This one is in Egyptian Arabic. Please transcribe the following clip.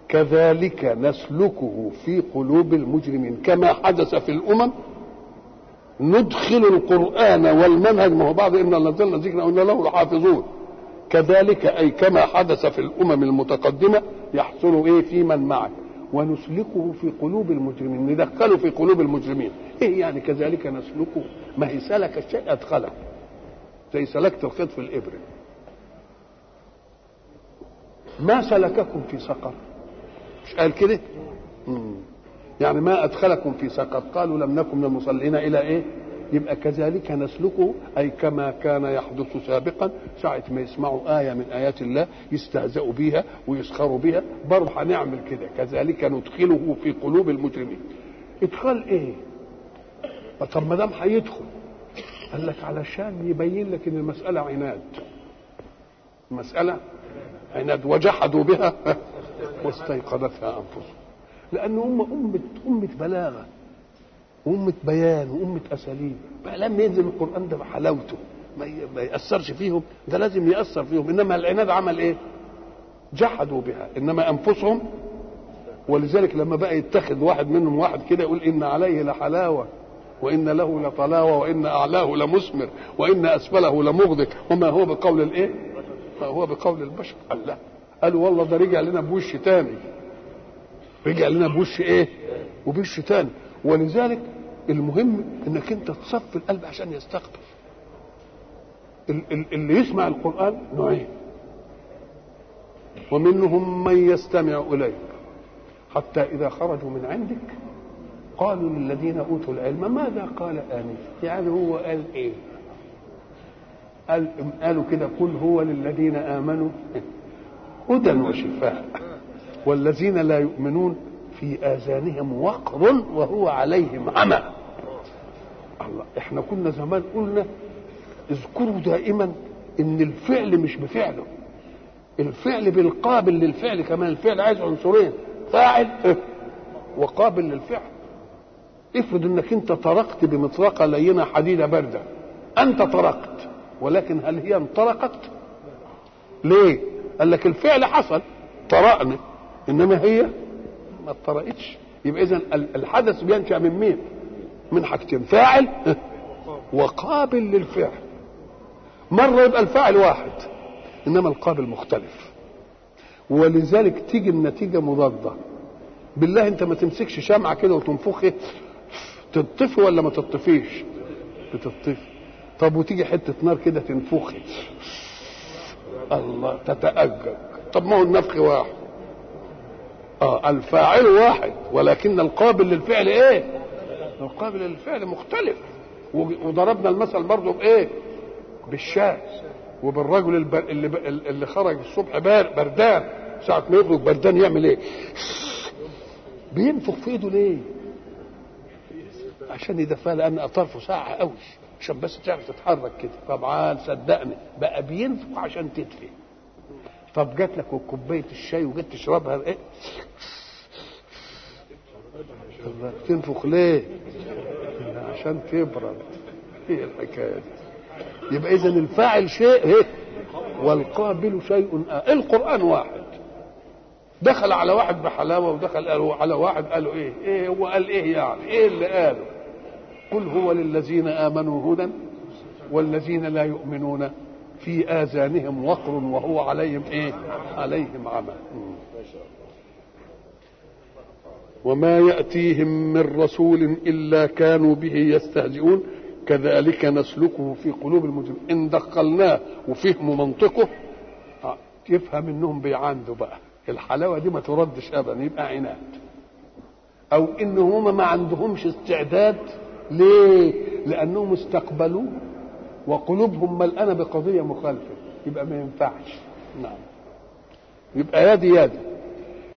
كذلك نسلكه في قلوب المجرمين كما حدث في الامم ندخل القران والمنهج ما هو بعض ان نزلنا ذكرا وان له لحافظون كذلك اي كما حدث في الامم المتقدمه يحصل ايه في من معك ونسلكه في قلوب المجرمين ندخله في قلوب المجرمين ايه يعني كذلك نسلكه ما هي سلك الشيء ادخله زي سلكت الخيط في الابر ما سلككم في سقر مش قال كده مم. يعني ما ادخلكم في سقر قالوا لم نكن من المصلين الى ايه يبقى كذلك نسلكه اي كما كان يحدث سابقا ساعه ما يسمعوا ايه من ايات الله يستهزئوا بها ويسخروا بها برضه هنعمل كده كذلك ندخله في قلوب المجرمين ادخال ايه طب ما دام هيدخل قال لك علشان يبين لك ان المساله عناد المساله عناد وجحدوا بها واستيقظتها انفسهم لان هم امه امه بلاغه وأمة بيان وأمة أساليب بقى لما ينزل القرآن ده بحلاوته ما يأثرش فيهم ده لازم يأثر فيهم إنما العناد عمل إيه؟ جحدوا بها إنما أنفسهم ولذلك لما بقى يتخذ واحد منهم واحد كده يقول إن عليه لحلاوة وإن له لطلاوة وإن أعلاه لمثمر وإن أسفله لمغدق وما هو بقول الإيه؟ ما هو بقول البشر قال لا قالوا والله ده رجع لنا بوش تاني رجع لنا بوش إيه؟ وبوش تاني ولذلك المهم انك انت تصفي القلب عشان يستقبل اللي يسمع القران نوعين ومنهم من يستمع اليك حتى اذا خرجوا من عندك قالوا للذين اوتوا العلم ماذا قال انف يعني هو قال ايه قال قالوا كده قل هو للذين امنوا هدى وشفاء والذين لا يؤمنون في آذانهم وقر وهو عليهم عمى الله احنا كنا زمان قلنا اذكروا دائما ان الفعل مش بفعله الفعل بالقابل للفعل كمان الفعل عايز عنصرين فاعل وقابل للفعل افرض انك انت طرقت بمطرقه لينه حديده بارده انت طرقت ولكن هل هي انطلقت ليه قال لك الفعل حصل طرقنا انما هي ما اتطرقتش يبقى اذا الحدث بينشا من مين من حاجتين فاعل وقابل للفعل مره يبقى الفاعل واحد انما القابل مختلف ولذلك تيجي النتيجه مضاده بالله انت ما تمسكش شمعه كده وتنفخها تطفي ولا ما تطفيش بتطفي طب وتيجي حته نار كده تنفخها الله تتأجج طب ما هو النفخ واحد اه الفاعل واحد ولكن القابل للفعل ايه القابل للفعل مختلف وضربنا المثل برضه بايه بالشاة وبالرجل البر... اللي, اللي خرج الصبح بار بردان ساعة ما يخرج بردان يعمل ايه بينفخ في ايده ليه عشان يدفى لان اطرفه ساعة قوي عشان بس تعرف تتحرك كده طبعا صدقني بقى بينفخ عشان تدفي طب جات لك كوبايه الشاي وجيت تشربها ايه تنفخ ليه عشان تبرد هي الحكايه دي يبقى اذا الفاعل شيء ايه والقابل شيء آه. القران واحد دخل على واحد بحلاوه ودخل على واحد قالوا ايه ايه هو قال ايه يعني ايه اللي قاله قل هو للذين امنوا هدى والذين لا يؤمنون في آذانهم وقر وهو عليهم إيه؟ عليهم عمى وما يأتيهم من رسول إلا كانوا به يستهزئون كذلك نسلكه في قلوب المجرمين إن دخلناه وفهموا منطقه يفهم إنهم بيعاندوا بقى الحلاوة دي ما تردش أبدا يبقى عناد أو إن هم ما عندهمش استعداد ليه؟ لأنهم استقبلوه وقلوبهم ملأنة بقضية مخالفة يبقى ما ينفعش نعم يبقى يدي يدي